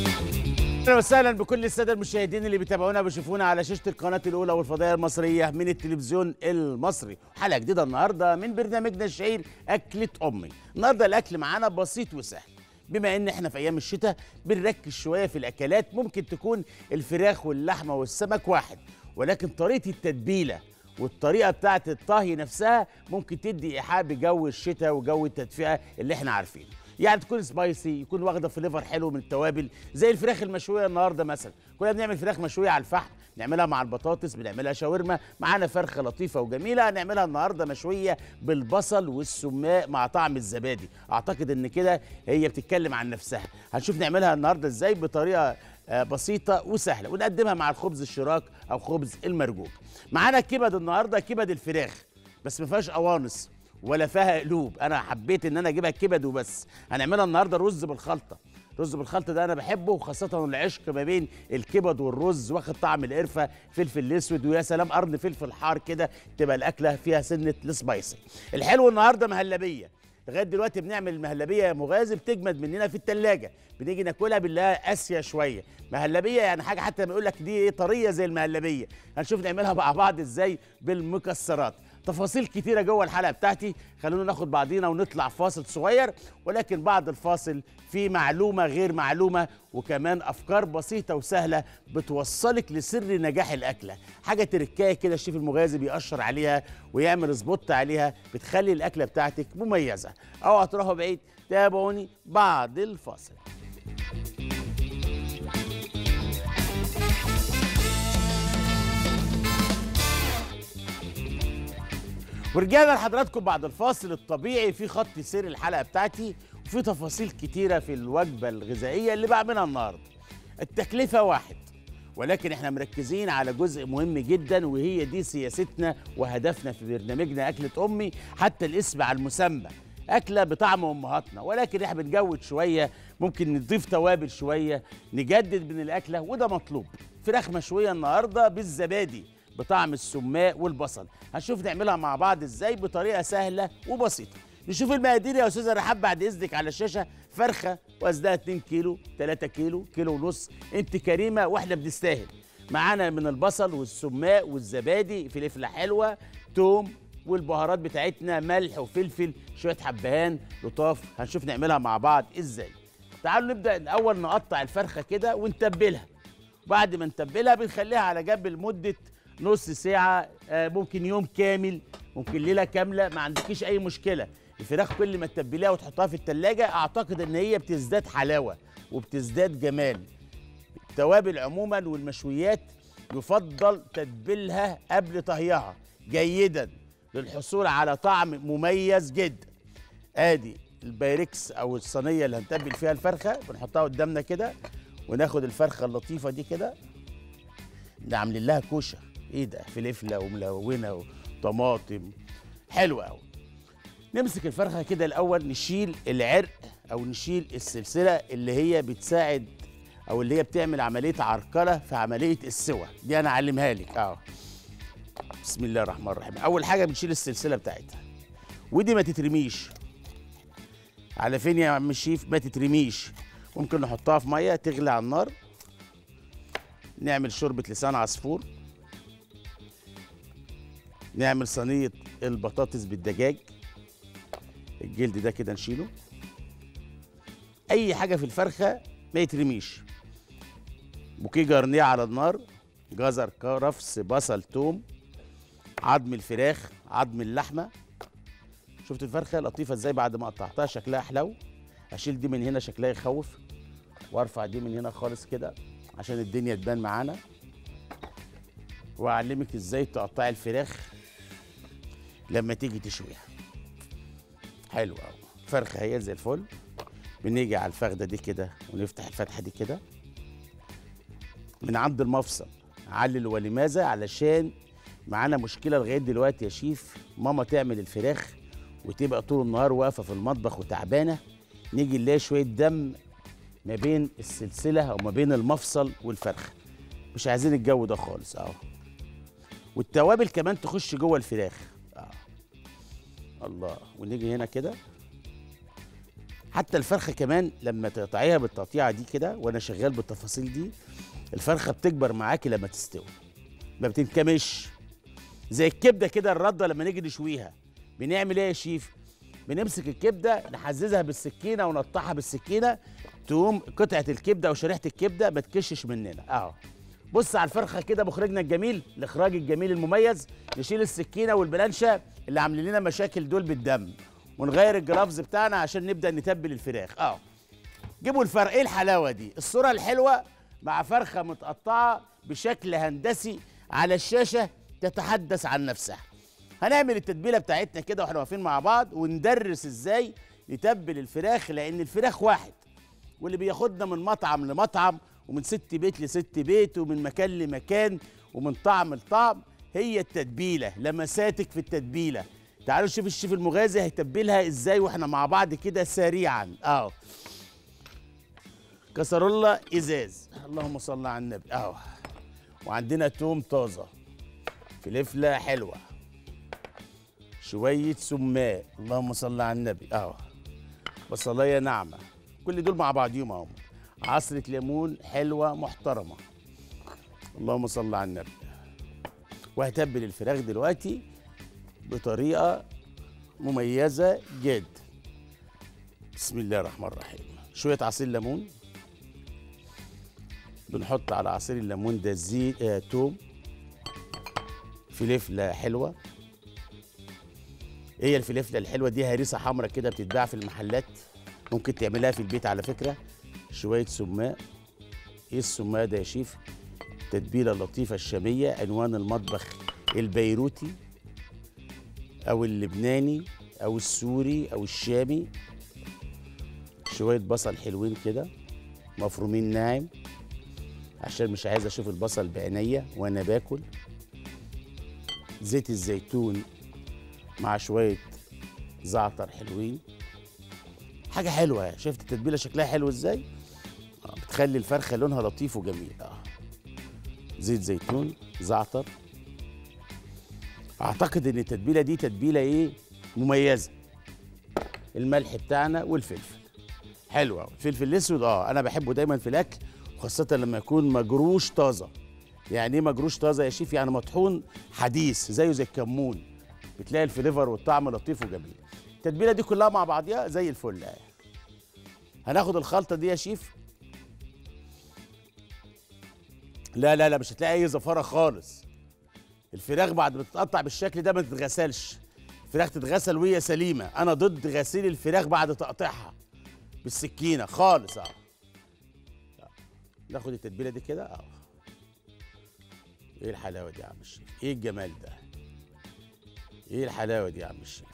اهلا وسهلا بكل الساده المشاهدين اللي بيتابعونا بيشوفونا على شاشه القناه الاولى والفضائيه المصريه من التلفزيون المصري حلقه جديده النهارده من برنامجنا الشهير اكله امي النهارده الاكل معانا بسيط وسهل بما ان احنا في ايام الشتاء بنركز شويه في الاكلات ممكن تكون الفراخ واللحمه والسمك واحد ولكن طريقه التتبيله والطريقه بتاعه الطهي نفسها ممكن تدي ايحاء بجو الشتاء وجو التدفئه اللي احنا عارفينه يعني تكون سبايسي يكون واخده فليفر حلو من التوابل زي الفراخ المشويه النهارده مثلا كنا بنعمل فراخ مشويه على الفحم نعملها مع البطاطس بنعملها شاورما معانا فرخه لطيفه وجميله هنعملها النهارده مشويه بالبصل والسماق مع طعم الزبادي اعتقد ان كده هي بتتكلم عن نفسها هنشوف نعملها النهارده ازاي بطريقه آه، بسيطه وسهله ونقدمها مع الخبز الشراك او خبز المرجوك معانا كبد النهارده كبد الفراخ بس ما فيهاش قوانص ولا فيها قلوب انا حبيت ان انا اجيبها كبد وبس هنعملها النهارده رز بالخلطه رز بالخلطه ده انا بحبه وخاصه العشق ما بين الكبد والرز واخد طعم القرفه فلفل الاسود ويا سلام قرن فلفل حار كده تبقى الاكله فيها سنه السبايسي الحلو النهارده مهلبيه لغايه دلوقتي بنعمل المهلبيه يا مغازي بتجمد مننا في التلاجة بنيجي ناكلها بنلاقيها قاسيه شويه مهلبيه يعني حاجه حتى ما يقول لك دي ايه طريه زي المهلبيه هنشوف نعملها مع بعض ازاي بالمكسرات تفاصيل كتيره جوه الحلقه بتاعتي خلونا ناخد بعضينا ونطلع فاصل صغير ولكن بعد الفاصل في معلومه غير معلومه وكمان افكار بسيطه وسهله بتوصلك لسر نجاح الاكله حاجه تركايه كده الشيف المغازي بيأشر عليها ويعمل سبوت عليها بتخلي الاكله بتاعتك مميزه اوعى تروحوا بعيد تابعوني بعد الفاصل ورجعنا لحضراتكم بعد الفاصل الطبيعي في خط سير الحلقه بتاعتي وفي تفاصيل كتيره في الوجبه الغذائيه اللي بعملها النهارده التكلفه واحد ولكن احنا مركزين على جزء مهم جدا وهي دي سياستنا وهدفنا في برنامجنا اكله امي حتى الاسم على المسمى اكله بطعم امهاتنا ولكن احنا بنجود شويه ممكن نضيف توابل شويه نجدد من الاكله وده مطلوب فراخ مشويه النهارده بالزبادي بطعم السماق والبصل هنشوف نعملها مع بعض ازاي بطريقه سهله وبسيطه نشوف المقادير يا استاذه رحاب بعد اذنك على الشاشه فرخه وزنها 2 كيلو 3 كيلو كيلو ونص انت كريمه واحنا بنستاهل معانا من البصل والسماق والزبادي فلفله حلوه توم والبهارات بتاعتنا ملح وفلفل شويه حبهان لطاف هنشوف نعملها مع بعض ازاي تعالوا نبدا الاول نقطع الفرخه كده ونتبلها بعد ما نتبلها بنخليها على جنب لمده نص ساعه آه، ممكن يوم كامل ممكن ليله كامله ما عندكيش اي مشكله الفراخ كل ما تتبليها وتحطها في التلاجة اعتقد ان هي بتزداد حلاوه وبتزداد جمال التوابل عموما والمشويات يفضل تتبيلها قبل طهيها جيدا للحصول على طعم مميز جدا ادي البايركس او الصينيه اللي هنتبل فيها الفرخه بنحطها قدامنا كده وناخد الفرخه اللطيفه دي كده ده عاملين لها كوشه ايه ده فلفله وملونه وطماطم حلوه قوي نمسك الفرخه كده الاول نشيل العرق او نشيل السلسله اللي هي بتساعد او اللي هي بتعمل عمليه عرقله في عمليه السوى دي انا اعلمها لك اه بسم الله الرحمن الرحيم اول حاجه بنشيل السلسله بتاعتها ودي ما تترميش على فين يا عم الشيف ما تترميش ممكن نحطها في ميه تغلي على النار نعمل شوربه لسان عصفور نعمل صينيه البطاطس بالدجاج الجلد ده كده نشيله اي حاجه في الفرخه ما يترميش بوكيه جرنيه على النار جزر كرفس بصل توم عظم الفراخ عظم اللحمه شفت الفرخه لطيفه ازاي بعد ما قطعتها شكلها حلو اشيل دي من هنا شكلها يخوف وارفع دي من هنا خالص كده عشان الدنيا تبان معانا واعلمك ازاي تقطعي الفراخ لما تيجي تشويها حلو قوي فرخه هي زي الفل بنيجي على الفخده دي كده ونفتح الفتحه دي كده من عند المفصل علل ولماذا علشان معانا مشكله لغايه دلوقتي يا شيف ماما تعمل الفراخ وتبقى طول النهار واقفه في المطبخ وتعبانه نيجي نلاقي شويه دم ما بين السلسله او ما بين المفصل والفرخه مش عايزين الجو ده خالص اهو والتوابل كمان تخش جوه الفراخ اه الله ونيجي هنا كده حتى الفرخه كمان لما تقطعيها بالتقطيعه دي كده وانا شغال بالتفاصيل دي الفرخه بتكبر معاكي لما تستوي ما بتنكمش زي الكبده كده الرده لما نيجي نشويها بنعمل ايه يا شيف بنمسك الكبده نحززها بالسكينه ونقطعها بالسكينه تقوم قطعه الكبده او شريحه الكبده ما تكشش مننا اهو بص على الفرخه كده مخرجنا الجميل الاخراج الجميل المميز نشيل السكينه والبلانشه اللي عاملين لنا مشاكل دول بالدم ونغير الجرافز بتاعنا عشان نبدا نتبل الفراخ اه جيبوا الفرق ايه الحلاوه دي الصوره الحلوه مع فرخه متقطعه بشكل هندسي على الشاشه تتحدث عن نفسها هنعمل التتبيله بتاعتنا كده واحنا واقفين مع بعض وندرس ازاي نتبل الفراخ لان الفراخ واحد واللي بياخدنا من مطعم لمطعم ومن ست بيت لست بيت ومن مكان لمكان ومن طعم لطعم هي التتبيله لمساتك في التتبيله تعالوا نشوف الشيف المغازي هيتبلها ازاي واحنا مع بعض كده سريعا اه كسرولة ازاز اللهم صل على النبي اه وعندنا توم طازه فلفله حلوه شويه سماق اللهم صل على النبي اه بصلايه ناعمه كل دول مع بعضيهم اهو عصره ليمون حلوه محترمه اللهم صل على النبي وهتبل الفراخ دلوقتي بطريقه مميزه جدا بسم الله الرحمن الرحيم شويه عصير ليمون بنحط على عصير الليمون ده زيت آه توم فلفله حلوه هي الفلفله الحلوه دي هريسه حمراء كده بتتباع في المحلات ممكن تعملها في البيت على فكره شويه سماق ايه السماق ده يا شيف تتبيله لطيفه الشاميه عنوان المطبخ البيروتي او اللبناني او السوري او الشامي شويه بصل حلوين كده مفرومين ناعم عشان مش عايز اشوف البصل بعينيا وانا باكل زيت الزيتون مع شويه زعتر حلوين حاجه حلوه شفت التتبيله شكلها حلو ازاي آه بتخلي الفرخه لونها لطيف وجميل اه زيت زيتون زعتر اعتقد ان التتبيله دي تتبيله ايه مميزه الملح بتاعنا والفلفل حلو قوي الفلفل الاسود اه انا بحبه دايما في الاكل خاصه لما يكون مجروش طازه يعني ايه مجروش طازه يا شيف يعني مطحون حديث زيه زي الكمون بتلاقي الفليفر والطعم لطيف وجميل التتبيله دي كلها مع بعضيها زي الفل اهي هناخد الخلطه دي يا شيف لا لا لا مش هتلاقي اي زفاره خالص الفراخ بعد ما تتقطع بالشكل ده ما تتغسلش الفراخ تتغسل وهي سليمه انا ضد غسيل الفراخ بعد تقطيعها بالسكينه خالص اه ناخد التتبيله دي كده اه ايه الحلاوه دي يا عم الشيف ايه الجمال ده ايه الحلاوه دي يا عم الشيف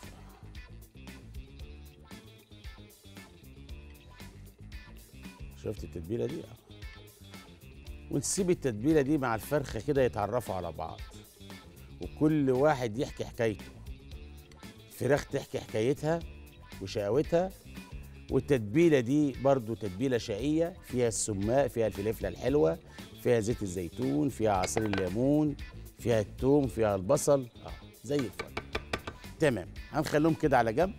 شفت التتبيله دي اه ونسيب التتبيله دي مع الفرخه كده يتعرفوا على بعض وكل واحد يحكي حكايته الفراخ تحكي حكايتها وشقاوتها والتتبيله دي برضو تتبيله شقيه فيها السماق فيها الفلفله الحلوه فيها زيت الزيتون فيها عصير الليمون فيها التوم فيها البصل اه زي الفل تمام هنخليهم كده على جنب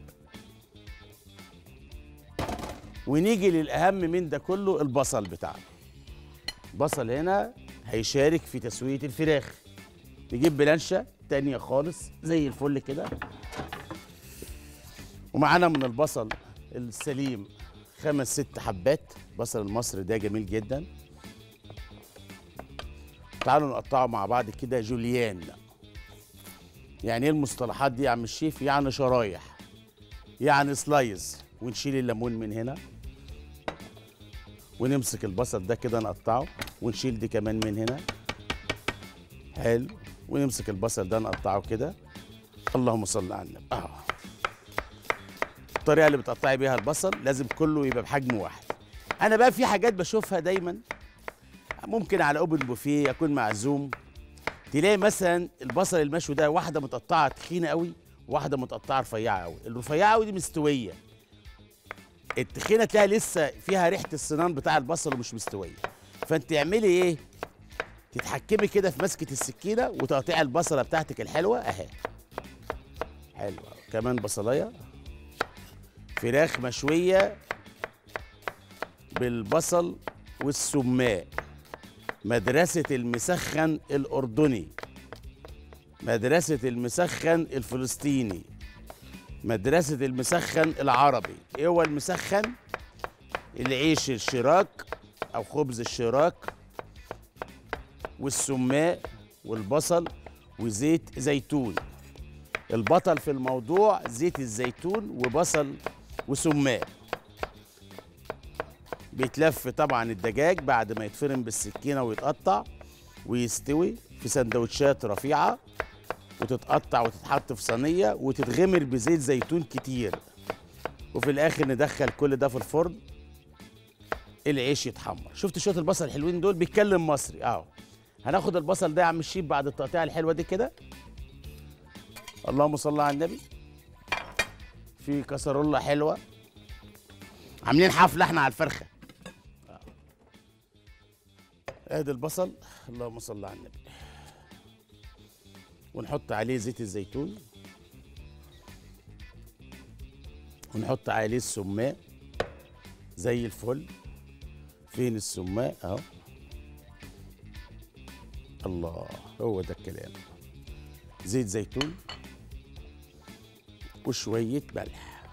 ونيجي للاهم من ده كله البصل بتاعنا البصل هنا هيشارك في تسويه الفراخ نجيب بلانشه تانية خالص زي الفل كده ومعانا من البصل السليم خمس ست حبات بصل المصري ده جميل جدا تعالوا نقطعه مع بعض كده جوليان يعني ايه المصطلحات دي يا عم الشيف يعني شرايح يعني سلايز ونشيل الليمون من هنا ونمسك البصل ده كده نقطعه ونشيل دي كمان من هنا حلو ونمسك البصل ده نقطعه كده اللهم صل على النبي اه الطريقه اللي بتقطعي بيها البصل لازم كله يبقى بحجم واحد انا بقى في حاجات بشوفها دايما ممكن على اوبن بوفيه اكون معزوم تلاقي مثلا البصل المشوي ده واحده متقطعه تخينه قوي وواحده متقطعه رفيعه قوي الرفيعه قوي دي مستويه التخينه تلاقي لسه فيها ريحه السنان بتاع البصل ومش مستويه فانت تعملي ايه تتحكمي كده في مسكه السكينه وتقطيع البصله بتاعتك الحلوه اهي حلوه كمان بصلايه فراخ مشويه بالبصل والسماق مدرسة المسخن الأردني مدرسة المسخن الفلسطيني مدرسة المسخن العربي ايه هو المسخن العيش الشراك او خبز الشراك والسماق والبصل وزيت زيتون البطل في الموضوع زيت الزيتون وبصل وسماق بيتلف طبعا الدجاج بعد ما يتفرم بالسكينة ويتقطع ويستوي في سندوتشات رفيعة وتتقطع وتتحط في صينية وتتغمر بزيت زيتون كتير وفي الآخر ندخل كل ده في الفرن العيش يتحمر شفت شوية البصل الحلوين دول بيتكلم مصري اهو هناخد البصل ده يا عم الشيف بعد التقطيعة الحلوة دي كده اللهم صل على النبي في كسرولة حلوة عاملين حفلة احنا على الفرخة ادي البصل اللهم صل على النبي ونحط عليه زيت الزيتون ونحط عليه السماق زي الفل فين السماق اهو الله هو ده الكلام زيت زيتون وشوية ملح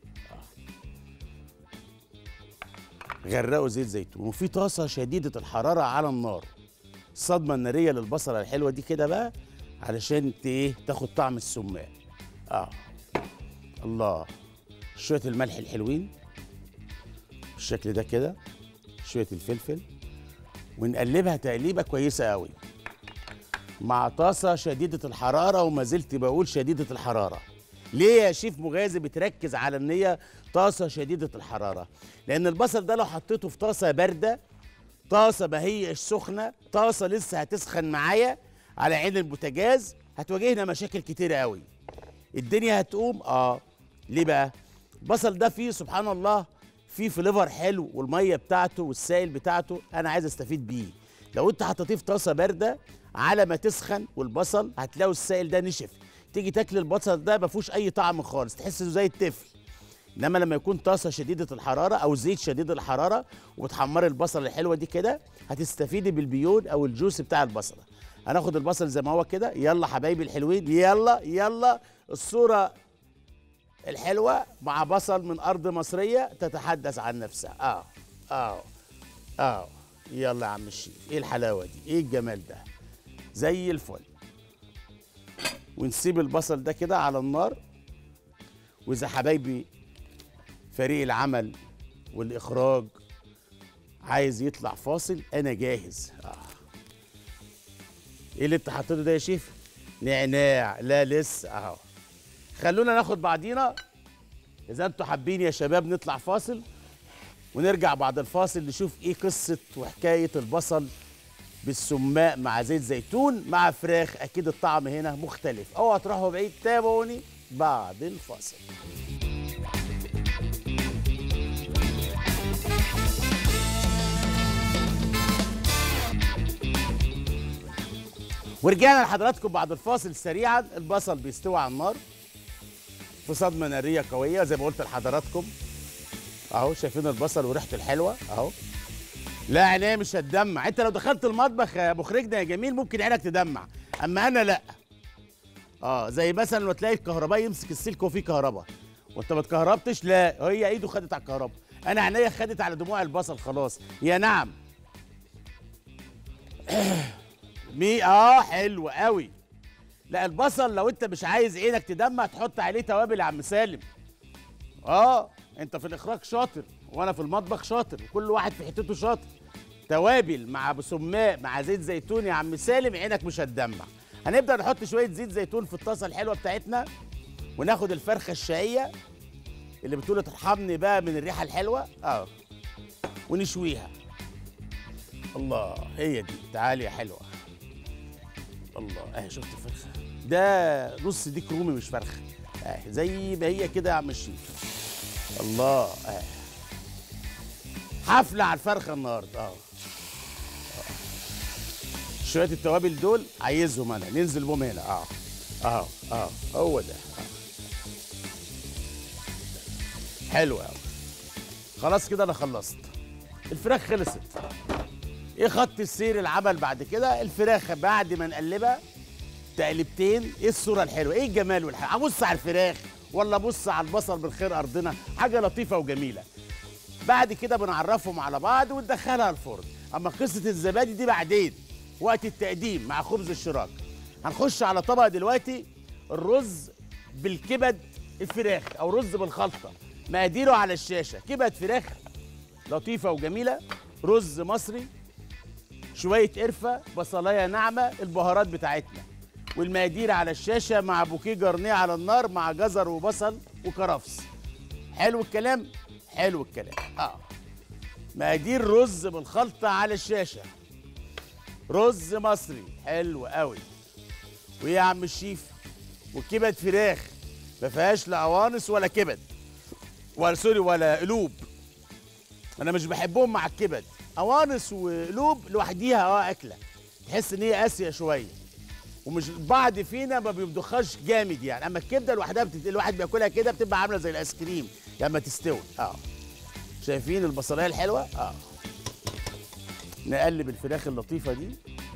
غرقوا زيت زيتون وفي طاسة شديدة الحرارة على النار الصدمة النارية للبصلة الحلوة دي كده بقى علشان ت- ايه تاخد طعم السماق اه الله شوية الملح الحلوين بالشكل ده كده شوية الفلفل ونقلبها تقليبة كويسة قوي مع طاسة شديدة الحرارة وما زلت بقول شديدة الحرارة ليه يا شيف مغازي بتركز على ان هي طاسة شديدة الحرارة لان البصل ده لو حطيته في طاسة باردة طاسة ما هيش سخنة طاسة لسه هتسخن معايا على عين البوتاجاز هتواجهنا مشاكل كتيرة قوي الدنيا هتقوم اه ليه بقى البصل ده فيه سبحان الله فيه فليفر حلو والميه بتاعته والسائل بتاعته انا عايز استفيد بيه لو انت حطيتيه في طاسه بارده على ما تسخن والبصل هتلاقوا السائل ده نشف تيجي تاكل البصل ده ما فيهوش اي طعم خالص تحس انه زي التفل انما لما يكون طاسه شديده الحراره او زيت شديد الحراره وبتحمري البصل الحلوه دي كده هتستفيدي بالبيون او الجوس بتاع البصله هناخد البصل زي ما هو كده يلا حبايبي الحلوين يلا يلا الصوره الحلوه مع بصل من ارض مصريه تتحدث عن نفسها اه اه اه يلا يا عم الشيف ايه الحلاوه دي ايه الجمال ده زي الفل ونسيب البصل ده كده على النار واذا حبايبي فريق العمل والاخراج عايز يطلع فاصل انا جاهز آه. ايه اللي انت حطيته ده يا شيف نعناع لا لسه اهو خلونا ناخد بعضينا اذا انتوا حابين يا شباب نطلع فاصل ونرجع بعد الفاصل نشوف ايه قصه وحكايه البصل بالسماق مع زيت زيتون مع فراخ اكيد الطعم هنا مختلف اوعى تروحوا بعيد تابعوني بعد الفاصل ورجعنا لحضراتكم بعد الفاصل سريعا البصل بيستوي على النار في صدمه ناريه قويه زي ما قلت لحضراتكم اهو شايفين البصل وريحته الحلوه اهو لا عينيا مش هتدمع انت لو دخلت المطبخ يا مخرجنا يا جميل ممكن عينك تدمع اما انا لا اه زي مثلا لما تلاقي الكهربائي يمسك السلك وفيه كهرباء وانت ما اتكهربتش لا هي ايده خدت على الكهرباء انا عينيا خدت على دموع البصل خلاص يا نعم مي اه حلو قوي لا البصل لو انت مش عايز عينك تدمع تحط عليه توابل يا عم سالم اه انت في الاخراج شاطر وانا في المطبخ شاطر وكل واحد في حتته شاطر توابل مع بسماق مع زيت زيتون يا عم سالم عينك مش هتدمع هنبدا نحط شويه زيت زيتون في الطاسه الحلوه بتاعتنا وناخد الفرخه الشقيه اللي بتقول ترحمني بقى من الريحه الحلوه اه ونشويها الله هي دي تعالي يا حلوه الله اهي شفت الفرخه ده نص ديك رومي مش فرخه اهي زي ما هي كده يا عم الشيف الله اهي حفله على الفرخه النهارده اه شويه التوابل دول عايزهم انا ننزل بهم هنا اه اه اه هو ده آه. حلو قوي خلاص كده انا خلصت الفراخ خلصت ايه خط السير العمل بعد كده الفراخ بعد ما نقلبها تقلبتين ايه الصوره الحلوه ايه الجمال والحلوه ابص على الفراخ ولا ابص على البصل من خير ارضنا حاجه لطيفه وجميله بعد كده بنعرفهم على بعض وندخلها الفرن اما قصه الزبادي دي بعدين وقت التقديم مع خبز الشراك هنخش على طبق دلوقتي الرز بالكبد الفراخ او رز بالخلطه مقاديره على الشاشه كبد فراخ لطيفه وجميله رز مصري شويه قرفه بصلايه ناعمه البهارات بتاعتنا والمقادير على الشاشه مع بوكيه جرنيه على النار مع جزر وبصل وكرفس حلو الكلام حلو الكلام اه مقادير رز بالخلطه على الشاشه رز مصري حلو قوي وايه يا عم الشيف وكبد فراخ ما فيهاش لا قوانص ولا كبد ولا سوري ولا قلوب انا مش بحبهم مع الكبد قوانص وقلوب لوحديها اه اكله تحس ان هي قاسيه شويه ومش بعض فينا ما بيمضخهاش جامد يعني اما الكبده لوحدها بتت... الواحد بياكلها كده بتبقى عامله زي الايس كريم لما تستوي اه شايفين البصلايه الحلوه اه نقلب الفراخ اللطيفه دي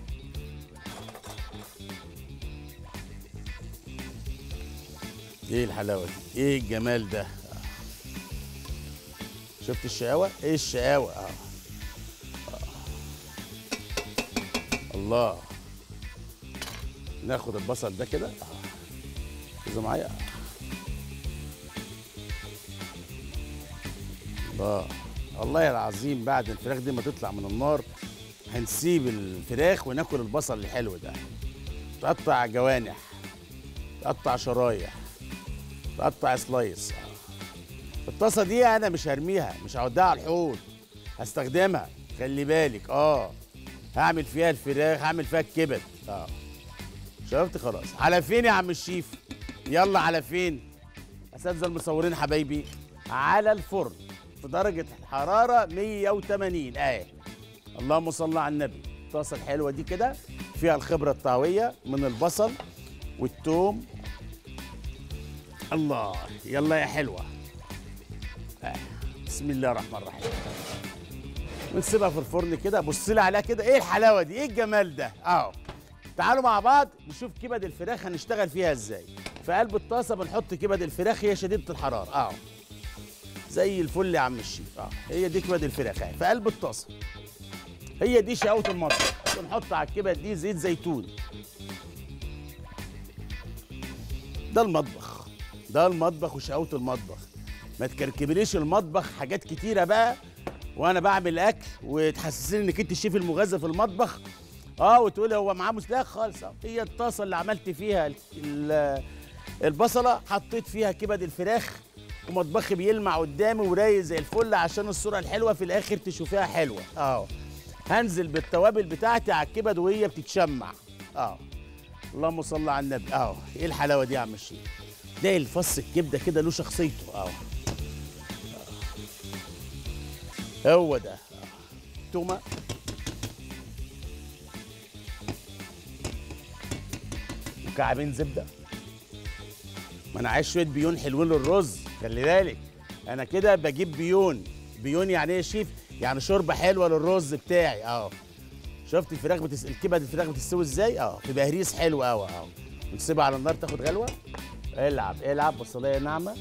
ايه الحلاوه دي ايه الجمال ده آه. شفت الشقاوه ايه الشقاوه اه, آه. الله ناخد البصل ده كده اذا معايا الله الله العظيم بعد الفراخ دي ما تطلع من النار هنسيب الفراخ وناكل البصل الحلو ده تقطع جوانح تقطع شرايح تقطع سلايس الطاسه دي انا مش هرميها مش هوديها على الحوض هستخدمها خلي بالك اه هعمل فيها الفراخ هعمل فيها الكبد اه شفت خلاص على فين يا عم الشيف يلا على فين اساتذه المصورين حبايبي على الفرن في درجه الحراره 180 اهي اللهم صل على النبي الطاسه الحلوه دي كده فيها الخبره الطهويه من البصل والثوم الله يلا يا حلوه آه. بسم الله الرحمن الرحيم ونسيبها في الفرن كده بص لي عليها كده ايه الحلاوه دي ايه الجمال ده اهو تعالوا مع بعض نشوف كبد الفراخ هنشتغل فيها ازاي في قلب الطاسه بنحط كبد الفراخ هي شديده الحراره اهو زي الفل يا عم الشيف اه هي دي كبد الفراخ اهي في قلب الطاسه هي دي شقاوه المطبخ بنحط على الكبد دي زيت زيتون ده المطبخ ده المطبخ وشقاوه المطبخ ما تكركبليش المطبخ حاجات كتيره بقى وانا بعمل اكل وتحسسني انك انت الشيف المغذى في المطبخ اه وتقولي هو معاه مسلاخ خالص آه. هي الطاسه اللي عملت فيها ال- ال- البصله حطيت فيها كبد الفراخ ومطبخي بيلمع قدامي ورايق زي الفل عشان الصوره الحلوه في الاخر تشوفيها حلوه اه هنزل بالتوابل بتاعتي على الكبد وهي بتتشمع اه اللهم صل على النبي اه ايه الحلاوه دي يا عم الشيخ تلاقي الفص الكبده كده له شخصيته اه آه. هو ده آه. تومه وكعبين زبده ما انا عايز شويه بيون حلوين للرز خلي بالك انا كده بجيب بيون بيون يعني ايه يا شيف يعني شوربه حلوه للرز بتاعي اه شفت الفراخ بتس... الكبد الفراخ بتستوي ازاي اه في بهريس حلو قوي اه ونسيبها على النار تاخد غلوه العب العب بصلايه ناعمه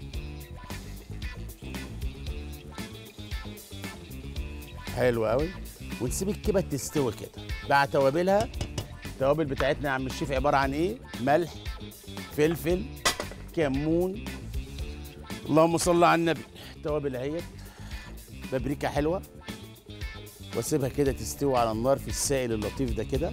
حلو قوي ونسيب الكبد تستوي كده مع توابلها التوابل بتاعتنا يا عم الشيف عباره عن ايه ملح فلفل كمون اللهم صل على النبي التوابل اهيت بابريكا حلوه واسيبها كده تستوي على النار في السائل اللطيف ده كده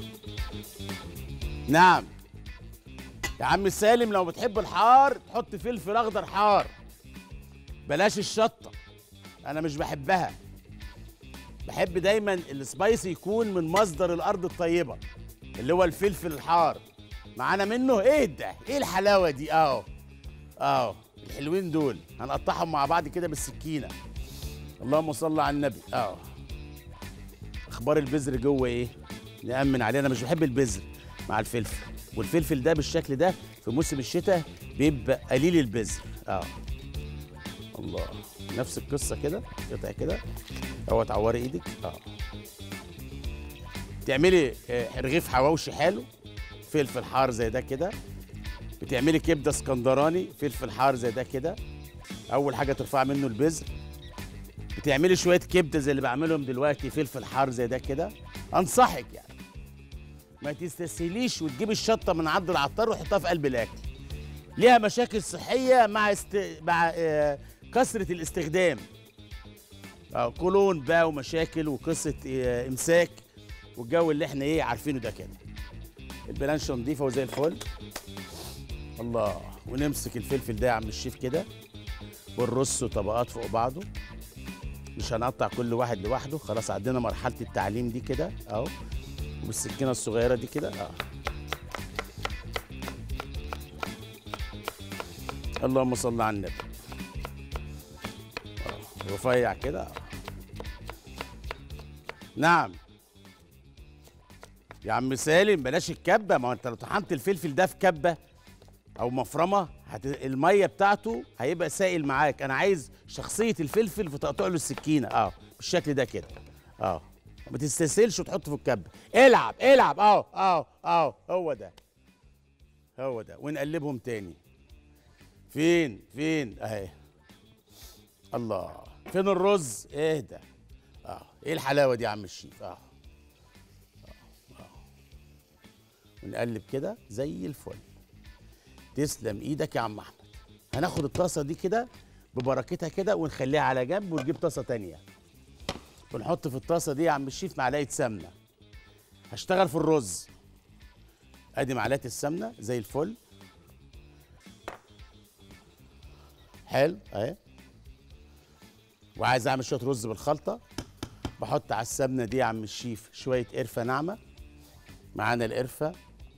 نعم يا عم سالم لو بتحب الحار تحط فلفل اخضر حار بلاش الشطه انا مش بحبها بحب دايما السبايسي يكون من مصدر الارض الطيبه اللي هو الفلفل الحار معانا منه ايه ده ايه الحلاوه دي اهو اهو الحلوين دول هنقطعهم مع بعض كده بالسكينه اللهم صل على النبي اهو اخبار البذر جوه ايه نامن عليه انا مش بحب البذر مع الفلفل والفلفل ده بالشكل ده في موسم الشتاء بيبقى قليل البذر اه الله نفس القصه كده قطع كده اهو تعوري ايدك اه تعملي آه، رغيف حواوشي حلو فلفل حار زي ده كده بتعملي كبده اسكندراني فلفل حار زي ده كده اول حاجه ترفع منه البذر بتعملي شويه كبده زي اللي بعملهم دلوقتي فلفل حار زي ده كده انصحك يعني ما تستسهليش وتجيبي الشطه من عند العطار وتحطها في قلب الاكل ليها مشاكل صحيه مع است... مع آه، كثره الاستخدام آه، كولون بقى ومشاكل وقصه آه، امساك والجو اللي احنا ايه عارفينه ده كده البلانشه نظيفه وزي الفل الله ونمسك الفلفل ده يا عم الشيف كده ونرصه طبقات فوق بعضه مش هنقطع كل واحد لوحده خلاص عدينا مرحله التعليم دي كده اهو وبالسكينه الصغيره دي كده اه اللهم صل على النبي آه، رفيع كده آه. نعم يا عم سالم بلاش الكبه ما هو انت لو طحنت الفلفل ده في كبه او مفرمه هت... الميه بتاعته هيبقى سائل معاك انا عايز شخصيه الفلفل فتقطع له السكينه اه بالشكل ده كده اه ما تستسهلش وتحطه في الكبه العب العب اه اه اه هو ده هو ده ونقلبهم تاني فين فين اهي الله فين الرز اهدى اه ايه الحلاوه دي يا عم الشيف اه ونقلب كده زي الفل تسلم ايدك يا عم احمد هناخد الطاسه دي كده ببركتها كده ونخليها على جنب ونجيب طاسه تانية ونحط في الطاسه دي يا عم الشيف معلقه سمنه هشتغل في الرز ادي معلقه السمنه زي الفل حلو اهي وعايز اعمل شويه رز بالخلطه بحط على السمنه دي يا عم الشيف شويه قرفه ناعمه معانا القرفه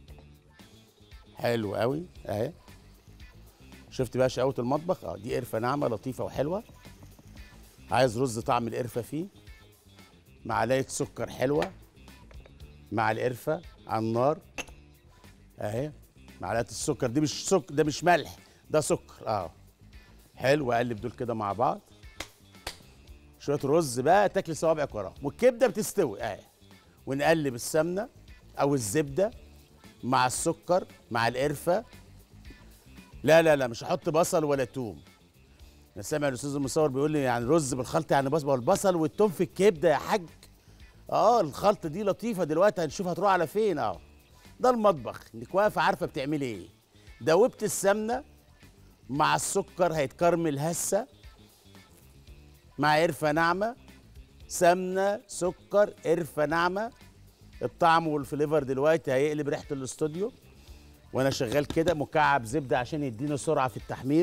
حلو قوي اهي شفت بقى شقاوه المطبخ اه دي قرفه ناعمه لطيفه وحلوه عايز رز طعم القرفه فيه معلقه سكر حلوه مع القرفه على النار اهي معلقه السكر دي مش سكر ده مش ملح ده سكر اه حلو اقلب دول كده مع بعض شويه رز بقى تاكل صوابعك وراهم والكبده بتستوي اهي ونقلب السمنه او الزبده مع السكر مع القرفه لا لا لا مش هحط بصل ولا توم انا سامع الاستاذ المصور بيقول لي يعني رز بالخلطه يعني بصل البصل والتوم في الكبده يا حاج اه الخلطه دي لطيفه دلوقتي هنشوف هتروح على فين اه ده المطبخ انك واقفه عارفه بتعملي ايه دوبت السمنه مع السكر هيتكرمل هسه مع قرفه ناعمه سمنه سكر قرفه ناعمه الطعم والفليفر دلوقتي هيقلب ريحه الاستوديو وانا شغال كده مكعب زبده عشان يدينا سرعه في التحمير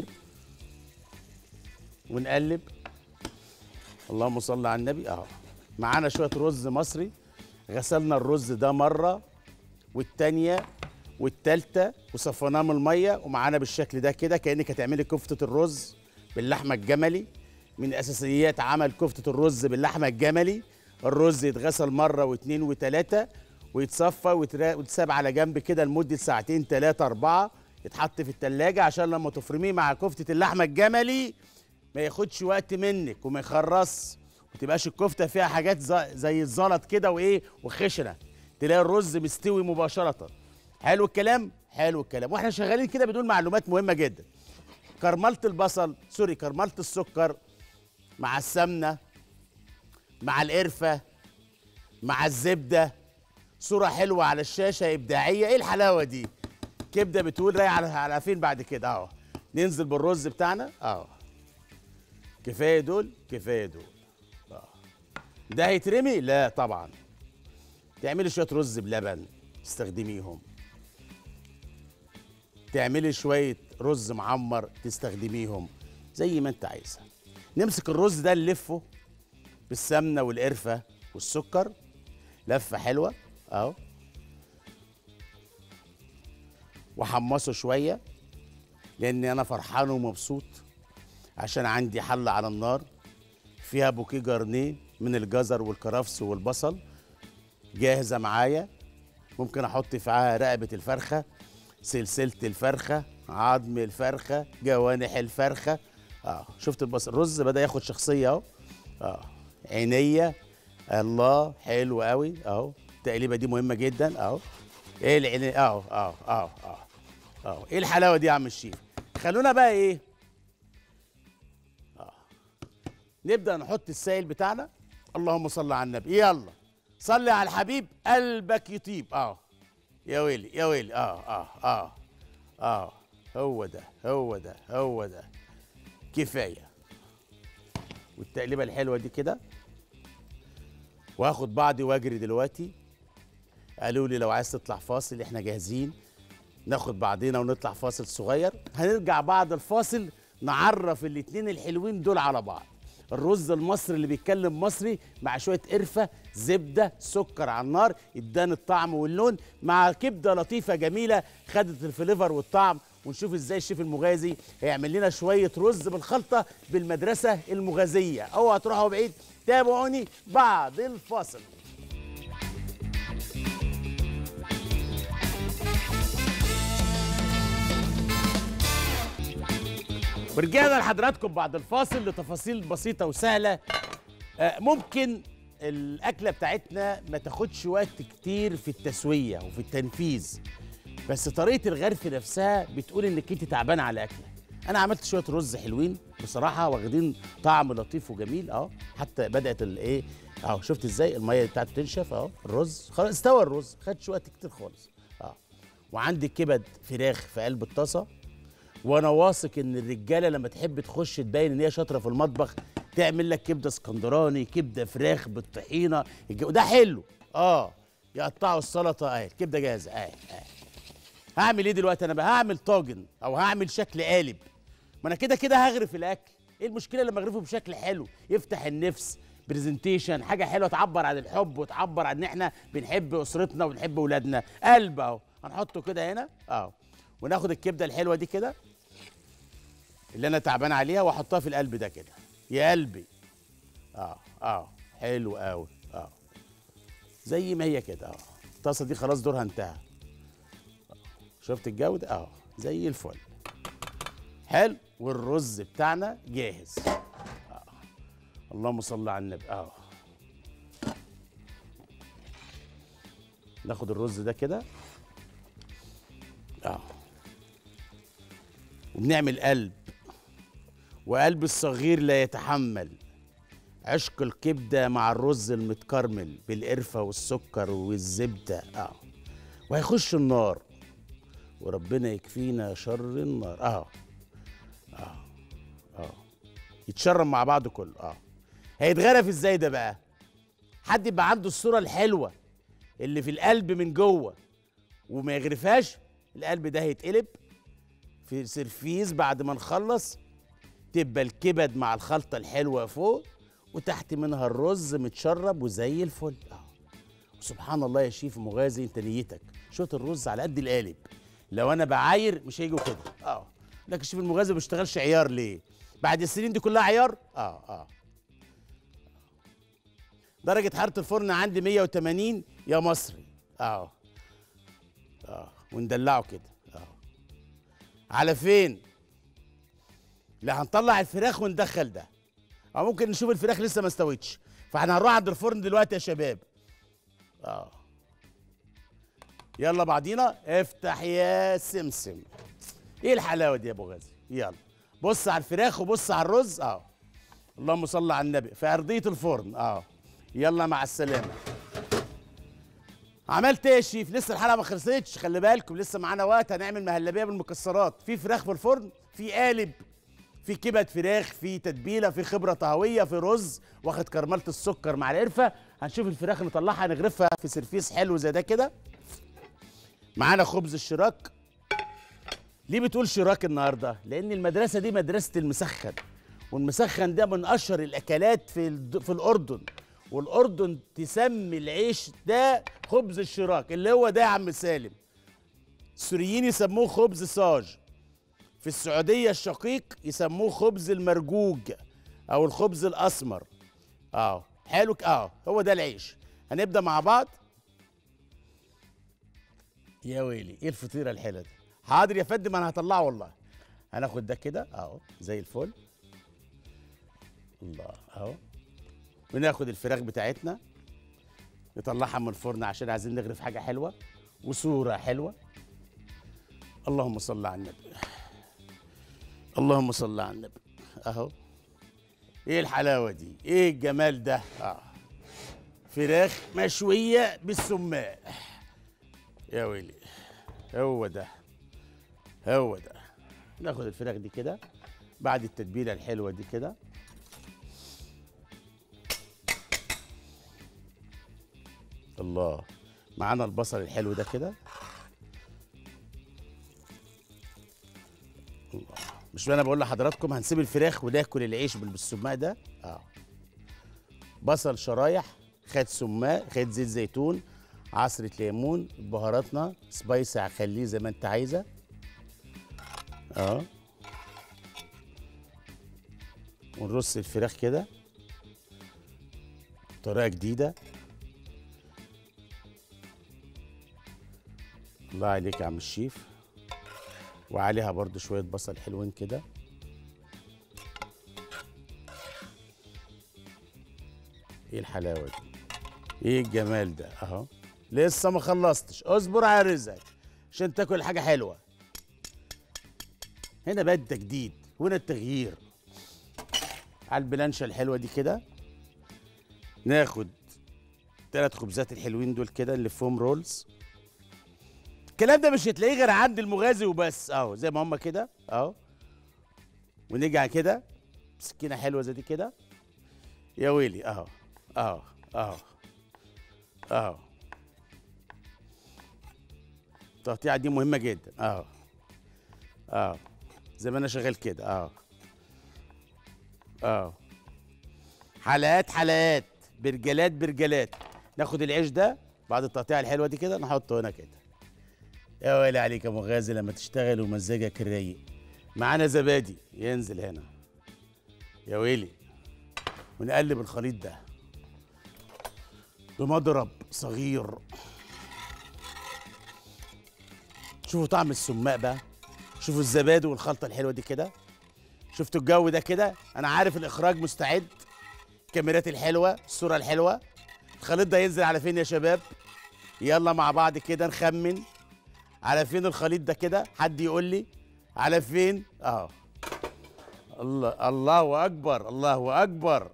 ونقلب اللهم صل على النبي اهو معانا شويه رز مصري غسلنا الرز ده مره والتانيه والتالته وصفيناه من الميه ومعانا بالشكل ده كده كانك هتعملي كفته الرز باللحمه الجملي من اساسيات عمل كفته الرز باللحمه الجملي الرز يتغسل مره واثنين وثلاثه ويتصفى ويترا- ويتساب على جنب كده لمده ساعتين ثلاثه اربعه يتحط في التلاجة عشان لما تفرميه مع كفته اللحمه الجملي ما ياخدش وقت منك وما يخرص ما تبقاش الكفته فيها حاجات ز- زي الزلط كده وايه وخشنه تلاقي الرز مستوي مباشره حلو الكلام حلو الكلام واحنا شغالين كده بدون معلومات مهمه جدا كرملت البصل سوري كرملت السكر مع السمنه مع القرفه مع الزبده صوره حلوه على الشاشه ابداعيه ايه الحلاوه دي كبده بتقول رايح على على فين بعد كده اهو ننزل بالرز بتاعنا اهو كفايه دول كفايه دول اه ده هيترمي لا طبعا تعملي شويه رز بلبن تستخدميهم تعملي شويه رز معمر تستخدميهم زي ما انت عايزه نمسك الرز ده نلفه بالسمنه والقرفه والسكر لفه حلوه اهو وحمصه شويه لان انا فرحان ومبسوط عشان عندي حله على النار فيها بوكيه جرنيه من الجزر والكرفس والبصل جاهزه معايا ممكن احط فيها رقبه الفرخه سلسله الفرخه عظم الفرخه جوانح الفرخه اه شفت البصل الرز بدا ياخد شخصيه اهو اه عينيا الله حلو قوي اهو التقليبه دي مهمه جدا اهو ايه العينيه اهو اهو اهو اهو اهو ايه الحلاوه دي يا عم الشيف خلونا بقى ايه اه نبدا نحط السائل بتاعنا اللهم صل على النبي يلا صلي على الحبيب قلبك يطيب اه يا ويلي يا ويلي اه اه اه اه هو ده هو ده هو ده كفايه والتقليبه الحلوه دي كده واخد بعضي واجري دلوقتي قالوا لي لو عايز تطلع فاصل احنا جاهزين ناخد بعضينا ونطلع فاصل صغير هنرجع بعد الفاصل نعرف الاتنين الحلوين دول على بعض الرز المصري اللي بيتكلم مصري مع شويه قرفه زبده سكر على النار اداني الطعم واللون مع كبده لطيفه جميله خدت الفليفر والطعم ونشوف ازاي الشيف المغازي هيعمل لنا شويه رز بالخلطه بالمدرسه المغازيه اوعى تروحوا بعيد تابعوني بعد الفاصل ورجعنا لحضراتكم بعد الفاصل لتفاصيل بسيطه وسهله آه، ممكن الاكله بتاعتنا ما تاخدش وقت كتير في التسويه وفي التنفيذ بس طريقه الغرف نفسها بتقول انك انت تعبانه على اكله انا عملت شويه رز حلوين بصراحه واخدين طعم لطيف وجميل اهو حتى بدات الايه اهو شفت ازاي الميه بتاعته تنشف اهو الرز خلاص استوى الرز خدش وقت كتير خالص اه وعندي كبد فراخ في قلب الطاسه وانا واثق ان الرجاله لما تحب تخش تبين ان هي شاطره في المطبخ تعمل لك كبده اسكندراني كبده فراخ بالطحينه الجو ده حلو اه يقطعوا السلطه اهي الكبده جاهزه اهي اهي هعمل ايه دلوقتي انا بقى هعمل طاجن او هعمل شكل قالب ما انا كده كده هغرف الاكل ايه المشكله لما اغرفه بشكل حلو يفتح النفس برزنتيشن حاجه حلوه تعبر عن الحب وتعبر عن ان احنا بنحب اسرتنا وبنحب اولادنا قلب اهو هنحطه كده هنا اهو وناخد الكبده الحلوه دي كده اللي انا تعبان عليها واحطها في القلب ده كده يا قلبي اه اه حلو قوي اه زي ما هي كده اه الطاسه دي خلاص دورها انتهى شفت الجوده اه زي الفل حلو والرز بتاعنا جاهز آه. اللهم صل على النبي اه ناخد الرز ده كده اه وبنعمل قلب وقلب الصغير لا يتحمل عشق الكبدة مع الرز المتكرمل بالقرفة والسكر والزبدة اه وهيخش النار وربنا يكفينا شر النار اه اه اه يتشرب مع بعض كله اه هيتغرف ازاي ده بقى حد يبقى عنده الصورة الحلوة اللي في القلب من جوه وما يغرفهاش القلب ده هيتقلب في سرفيز بعد ما نخلص تبقى الكبد مع الخلطة الحلوة فوق وتحت منها الرز متشرب وزي الفل اه سبحان الله يا شيف مغازي انت نيتك شوط الرز على قد القالب لو انا بعاير مش هيجوا كده اه لكن الشيف المغازي ما بيشتغلش عيار ليه بعد السنين دي كلها عيار اه اه درجة حرارة الفرن عندي 180 يا مصري اه اه وندلعه كده اه على فين لا هنطلع الفراخ وندخل ده او ممكن نشوف الفراخ لسه ما استوتش فاحنا هنروح عند الفرن دلوقتي يا شباب اه يلا بعضينا افتح يا سمسم ايه الحلاوه دي يا ابو غازي يلا بص على الفراخ وبص على الرز اه اللهم صل على النبي في ارضيه الفرن اه يلا مع السلامه عملت ايه يا شيف لسه الحلقه ما خلصتش خلي بالكم لسه معانا وقت هنعمل مهلبيه بالمكسرات في فراخ في الفرن في قالب في كبد فراخ في تتبيله في خبره طهويه في رز واخد كرمله السكر مع القرفه هنشوف الفراخ نطلعها نغرفها في سرفيس حلو زي ده كده معانا خبز الشراك ليه بتقول شراك النهارده لان المدرسه دي مدرسه المسخن والمسخن ده من اشهر الاكلات في الد- في الاردن والاردن تسمي العيش ده خبز الشراك اللي هو ده يا عم سالم السوريين يسموه خبز صاج في السعوديه الشقيق يسموه خبز المرجوج او الخبز الاسمر اه حلو ك- اه هو ده العيش هنبدا مع بعض يا ويلي ايه الفطيره الحلوه دي حاضر يا فندم انا هطلعه والله هناخد ده كده اهو زي الفل الله اهو وناخد الفراخ بتاعتنا نطلعها من الفرن عشان عايزين نغرف حاجه حلوه وصوره حلوه اللهم صل على النبي اللهم صل على النبي اهو ايه الحلاوه دي ايه الجمال ده اه فراخ مشويه بالسماق يا ويلي هو ده هو ده ناخد الفراخ دي كده بعد التتبيله الحلوه دي كده الله معانا البصل الحلو ده كده الله مش انا بقول لحضراتكم هنسيب الفراخ وناكل العيش بالسماق ده اه بصل شرايح خد سماق خد زيت زيتون عصرة ليمون بهاراتنا سبايسي هخليه زي ما انت عايزه اه ونرص الفراخ كده بطريقه جديده الله عليك يا عم الشيف وعليها برضو شويه بصل حلوين كده ايه الحلاوه دي ايه الجمال ده اهو لسه ما خلصتش اصبر على رزقك عشان تاكل حاجه حلوه هنا بقى التجديد هنا التغيير على البلانشه الحلوه دي كده ناخد ثلاث خبزات الحلوين دول كده نلفهم رولز الكلام ده مش هتلاقيه غير عند المغازي وبس اهو زي ما هم كده اهو ونيجي كده سكينه حلوه زي دي كده يا ويلي اهو اهو اهو اهو التقطيعه دي مهمه جدا اهو اهو زي ما انا شغال كده اهو اهو حلقات حلقات برجلات برجلات ناخد العيش ده بعد التقطيعه الحلوه دي كده نحطه هنا كده يا ويلي عليك يا مغازي لما تشتغل ومزاجك الرايق معانا زبادي ينزل هنا يا ويلي ونقلب الخليط ده بمضرب صغير شوفوا طعم السماق بقى شوفوا الزبادي والخلطه الحلوه دي كده شفتوا الجو ده كده انا عارف الاخراج مستعد الكاميرات الحلوه الصوره الحلوه الخليط ده ينزل على فين يا شباب يلا مع بعض كده نخمن على فين الخليط ده كده حد يقول لي على فين اه الله الله اكبر الله اكبر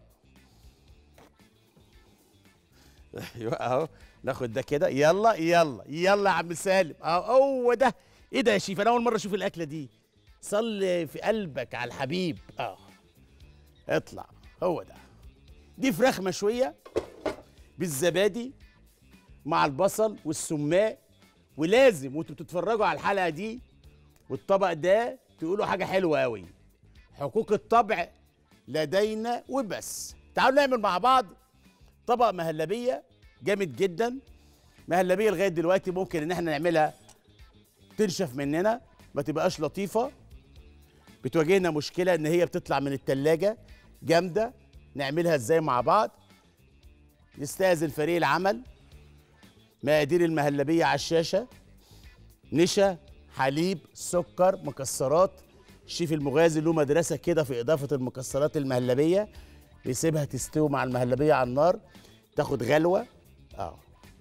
ايوه اهو ناخد ده كده يلا يلا يلا يا عم سالم اهو هو ده ايه ده يا شيف انا اول مره اشوف الاكله دي صلي في قلبك على الحبيب اه اطلع هو ده دي فراخ مشويه بالزبادي مع البصل والسماق ولازم وانتوا بتتفرجوا على الحلقه دي والطبق ده تقولوا حاجه حلوه قوي حقوق الطبع لدينا وبس تعالوا نعمل مع بعض طبق مهلبيه جامد جدا مهلبيه لغايه دلوقتي ممكن ان احنا نعملها تنشف مننا ما تبقاش لطيفه بتواجهنا مشكله ان هي بتطلع من التلاجة جامده نعملها ازاي مع بعض نستاذن فريق العمل مقادير المهلبيه على الشاشه نشا حليب سكر مكسرات الشيف المغازي له مدرسه كده في اضافه المكسرات المهلبيه بيسيبها تستوي مع المهلبيه على النار تاخد غلوه اه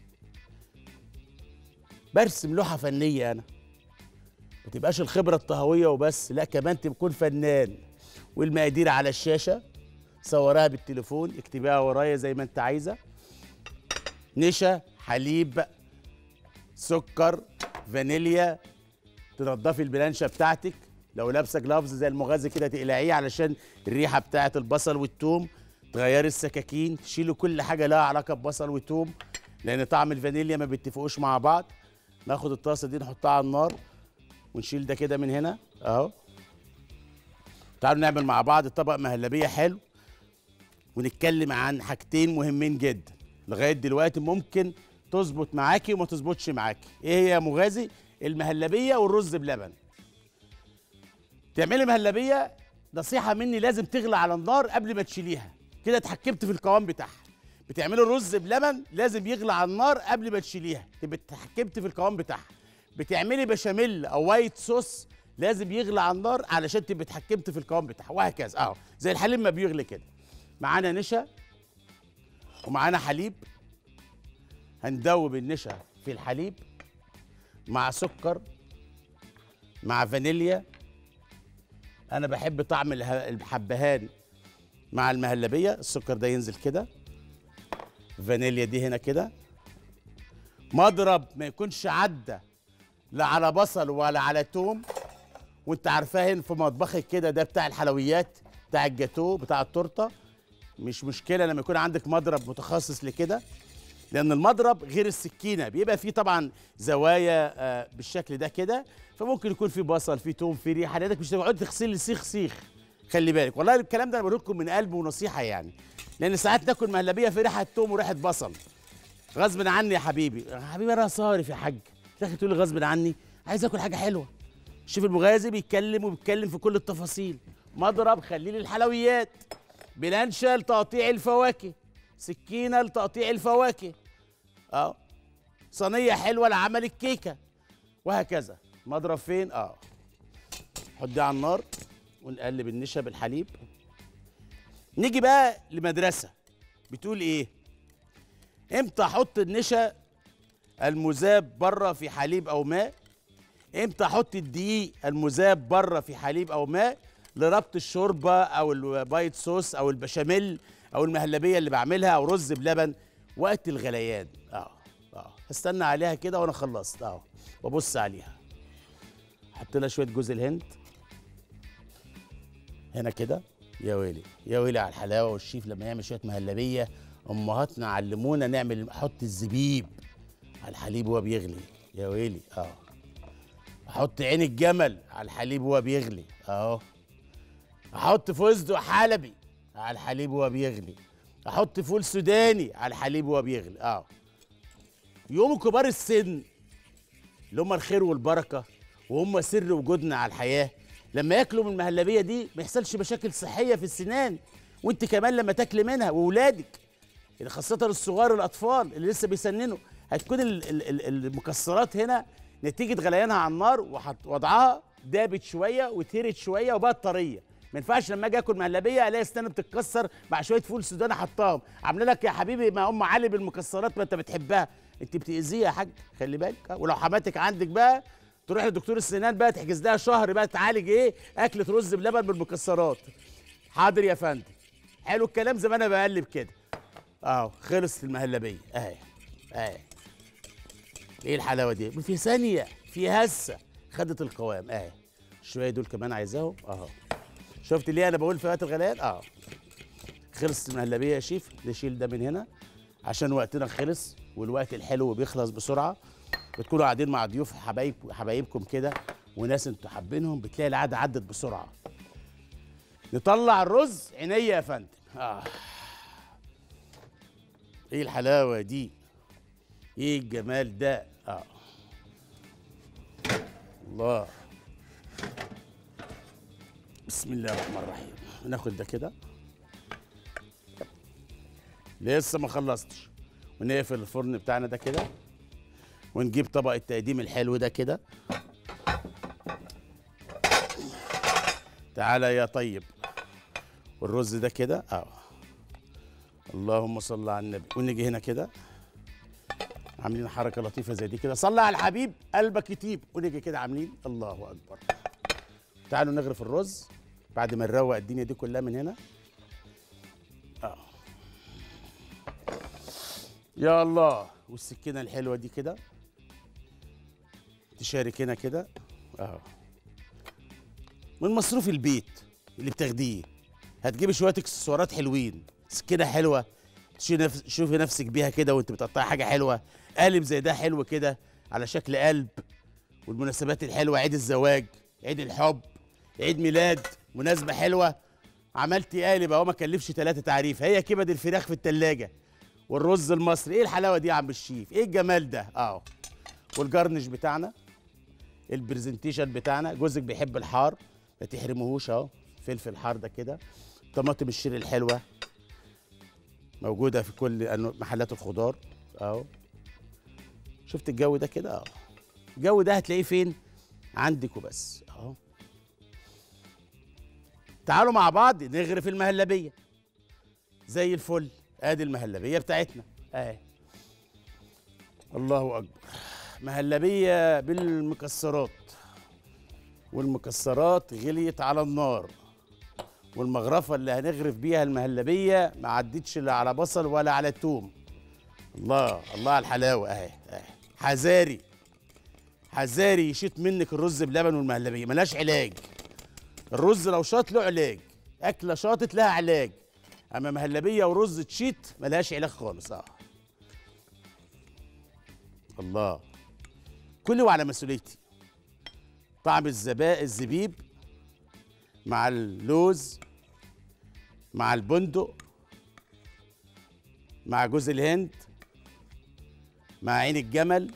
برسم لوحه فنيه انا ما تبقاش الخبره الطهويه وبس لا كمان تكون فنان والمقادير على الشاشه صورها بالتليفون اكتبيها ورايا زي ما انت عايزه نشا حليب سكر فانيليا تنضفي البلانشه بتاعتك لو لابسه جلافز زي المغازي كده تقلعيه علشان الريحه بتاعه البصل والثوم تغيري السكاكين تشيلوا كل حاجه لها علاقه ببصل وثوم لان طعم الفانيليا ما بيتفقوش مع بعض ناخد الطاسه دي نحطها على النار ونشيل ده كده من هنا اهو تعالوا نعمل مع بعض طبق مهلبيه حلو ونتكلم عن حاجتين مهمين جدا لغايه دلوقتي ممكن تظبط معاكي وما تظبطش معاكي ايه هي يا مغازي المهلبيه والرز بلبن تعملي مهلبيه نصيحه مني لازم تغلى على النار قبل ما تشيليها كده اتحكمت في القوام بتاعها بتعملي الرز بلبن لازم يغلى على النار قبل ما تشيليها تبقى اتحكمت في القوام بتاعها بتعملي بشاميل او وايت صوص لازم يغلى على النار علشان تبقى اتحكمت في القوام بتاعها وهكذا اهو زي الحليب ما بيغلي كده معانا نشا ومعانا حليب هندوب النشا في الحليب مع سكر مع فانيليا انا بحب طعم اله- الحبهان مع المهلبيه السكر ده ينزل كده فانيليا دي هنا كده مضرب ما يكونش عدى لا على بصل ولا على توم وانت عارفاه هنا في مطبخك كده ده بتاع الحلويات بتاع الجاتو بتاع التورته مش مشكله لما يكون عندك مضرب متخصص لكده لان المضرب غير السكينه بيبقى فيه طبعا زوايا آه، بالشكل ده كده فممكن يكون في بصل في توم في ريحه حضرتك مش تقعد تغسل سيخ سيخ خلي بالك والله الكلام ده انا بقول لكم من قلب ونصيحه يعني لان ساعات ناكل مهلبيه في ريحه توم وريحه بصل غصب عني يا حبيبي يا حبيبي انا صارف يا حاج تاخد تقول لي غصب عني عايز اكل حاجه حلوه شوف المغازي بيتكلم وبيتكلم في كل التفاصيل مضرب خليه للحلويات بلانشا لتقطيع الفواكه سكينه لتقطيع الفواكه اه صينيه حلوه لعمل الكيكه وهكذا مضرب فين اه حط دي على النار ونقلب النشا بالحليب نيجي بقى لمدرسه بتقول ايه امتى احط النشا المذاب بره في حليب او ماء امتى احط الدقيق المذاب بره في حليب او ماء لربط الشوربه او الوايت صوص او البشاميل او المهلبيه اللي بعملها او رز بلبن وقت الغليان اه اه هستنى عليها كده وانا خلصت اه وابص عليها احط لها شويه جوز الهند هنا كده يا ويلي يا ويلي على الحلاوه والشيف لما يعمل شويه مهلبيه امهاتنا علمونا نعمل احط الزبيب على الحليب وهو بيغلي يا ويلي اه احط عين الجمل على الحليب وهو بيغلي اهو احط فستق حلبي على الحليب وهو بيغلي احط فول سوداني على الحليب وهو بيغلي اه يقوموا كبار السن اللي هم الخير والبركه وهم سر وجودنا على الحياه لما ياكلوا من المهلبيه دي ما يحصلش مشاكل صحيه في السنان وانت كمان لما تاكلي منها واولادك يعني خاصه الصغار الاطفال اللي لسه بيسننوا هتكون ال- ال- ال- المكسرات هنا نتيجه غليانها على النار وحط- وضعها دابت شويه وتهرت شويه وبقت طريه ما ينفعش لما اجي اكل مهلبيه الاقي اسناني بتتكسر مع شويه فول سوداني حطاهم عامله لك يا حبيبي ما ام علي بالمكسرات ما انت بتحبها انت بتاذيها يا حاج خلي بالك ولو حماتك عندك بقى تروح لدكتور السنان بقى تحجز لها شهر بقى تعالج ايه اكله رز بلبن بالمكسرات حاضر يا فندم حلو الكلام زي ما انا بقلب كده اهو خلصت المهلبيه اهي اهي ايه الحلاوه دي في ثانيه في هسه خدت القوام اهي شويه دول كمان عايزاهم اهو شفت ليه انا بقول في وقت الغليان اه خلصت المهلبيه يا شيف نشيل ده من هنا عشان وقتنا خلص والوقت الحلو بيخلص بسرعه بتكونوا قاعدين مع ضيوف حبايب حبايبكم كده وناس انتوا حابينهم بتلاقي القعده عدت بسرعه نطلع الرز عينيا يا فندم آه. ايه الحلاوه دي ايه الجمال ده اه الله بسم الله الرحمن الرحيم ناخد ده كده لسه ما خلصتش ونقفل الفرن بتاعنا ده كده ونجيب طبق التقديم الحلو ده كده تعالى يا طيب والرز ده كده اه اللهم صل على النبي ونيجي هنا كده عاملين حركه لطيفه زي دي كده صلى على الحبيب قلبك يطيب ونيجي كده عاملين الله اكبر تعالوا نغرف الرز بعد ما نروق الدنيا دي كلها من هنا اه يا الله والسكينه الحلوه دي كده تشارك هنا كده اه من مصروف البيت اللي بتاخديه هتجيبي شويه اكسسوارات حلوين سكينه حلوه تشوفي نفس شوفي نفسك بيها كده وانت بتقطعي حاجه حلوه قالب زي ده حلو كده على شكل قلب والمناسبات الحلوه عيد الزواج عيد الحب عيد ميلاد مناسبه حلوه عملتي قالب اهو ما كلفش ثلاثه تعريف هي كبد الفراخ في التلاجة والرز المصري ايه الحلاوه دي يا عم الشيف ايه الجمال ده اهو والجرنش بتاعنا البرزنتيشن بتاعنا جوزك بيحب الحار ما تحرموهوش اهو فلفل حار ده كده طماطم الشيري الحلوه موجوده في كل أنو- محلات الخضار اهو شفت الجو ده كده اهو الجو ده هتلاقيه فين عندك وبس اهو تعالوا مع بعض نغرف المهلبيه زي الفل ادي المهلبيه بتاعتنا اهي الله اكبر مهلبيه بالمكسرات والمكسرات غليت على النار والمغرفه اللي هنغرف بيها المهلبيه ما عدتش لا على بصل ولا على توم الله الله على الحلاوه اهي اهي حذاري حذاري يشيط منك الرز بلبن والمهلبيه ملهاش علاج الرز لو شاط له علاج اكله شاطت لها علاج اما مهلبيه ورز تشيط ملهاش علاج خالص اه الله كلي وعلى مسؤوليتي طعم الزباء الزبيب مع اللوز مع البندق مع جوز الهند مع عين الجمل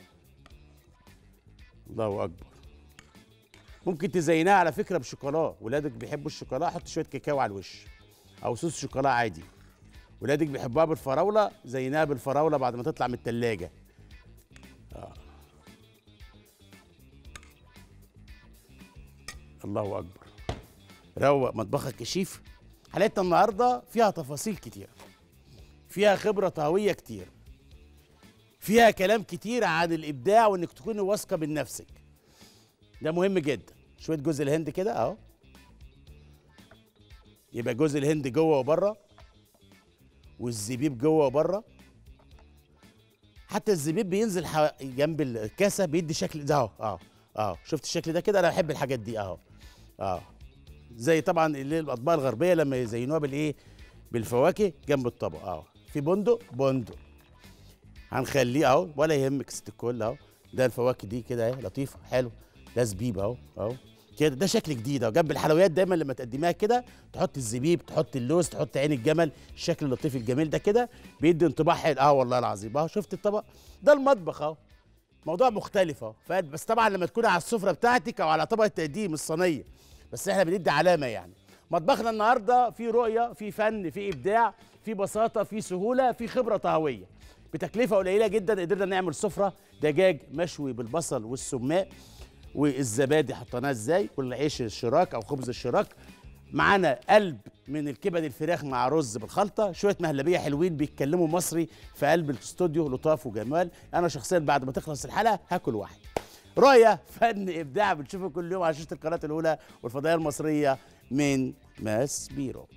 الله اكبر ممكن تزينها على فكره بشوكولا ولادك بيحبوا الشوكولا حط شويه كاكاو على الوش او صوص شوكولا عادي ولادك بيحبوها بالفراوله زيناها بالفراوله بعد ما تطلع من التلاجة آه. الله اكبر روق مطبخك يا شيف حلقتنا النهارده فيها تفاصيل كتير فيها خبره طهويه كتير فيها كلام كتير عن الابداع وانك تكوني واثقه من نفسك ده مهم جدا شويه جوز الهند كده اهو يبقى جوز الهند جوه وبره والزبيب جوه وبره حتى الزبيب بينزل حو... جنب الكاسه بيدي شكل ده اهو اه اه شفت الشكل ده كده انا بحب الحاجات دي اهو اه زي طبعا اللي الاطباق الغربيه لما يزينوها بالايه بالفواكه جنب الطبق اهو في بندق بندق هنخليه اهو ولا يهمك ست الكل اهو ده الفواكه دي كده اهي لطيفه حلو ده زبيب اهو اهو كده ده شكل جديد اهو جنب الحلويات دايما لما تقدميها كده تحط الزبيب تحط اللوز تحط عين الجمل الشكل اللطيف الجميل ده كده بيدي انطباع حلو اه والله العظيم اهو شفت الطبق ده المطبخ اهو موضوع مختلف اهو ف- بس طبعا لما تكون على السفره بتاعتك او على طبق التقديم الصينيه بس احنا بندي علامه يعني مطبخنا النهارده فيه رؤيه فيه فن فيه ابداع فيه بساطه فيه سهوله فيه خبره طهويه بتكلفه قليله جدا قدرنا نعمل سفره دجاج مشوي بالبصل والسماق والزبادي حطيناها ازاي والعيش الشراك او خبز الشراك معانا قلب من الكبد الفراخ مع رز بالخلطه شويه مهلبيه حلوين بيتكلموا مصري في قلب الاستوديو لطاف وجمال انا شخصيا بعد ما تخلص الحلقه هاكل واحد رؤية فن إبداع بنشوفه كل يوم على شاشة القناة الأولى والفضائية المصرية من ماس بيرو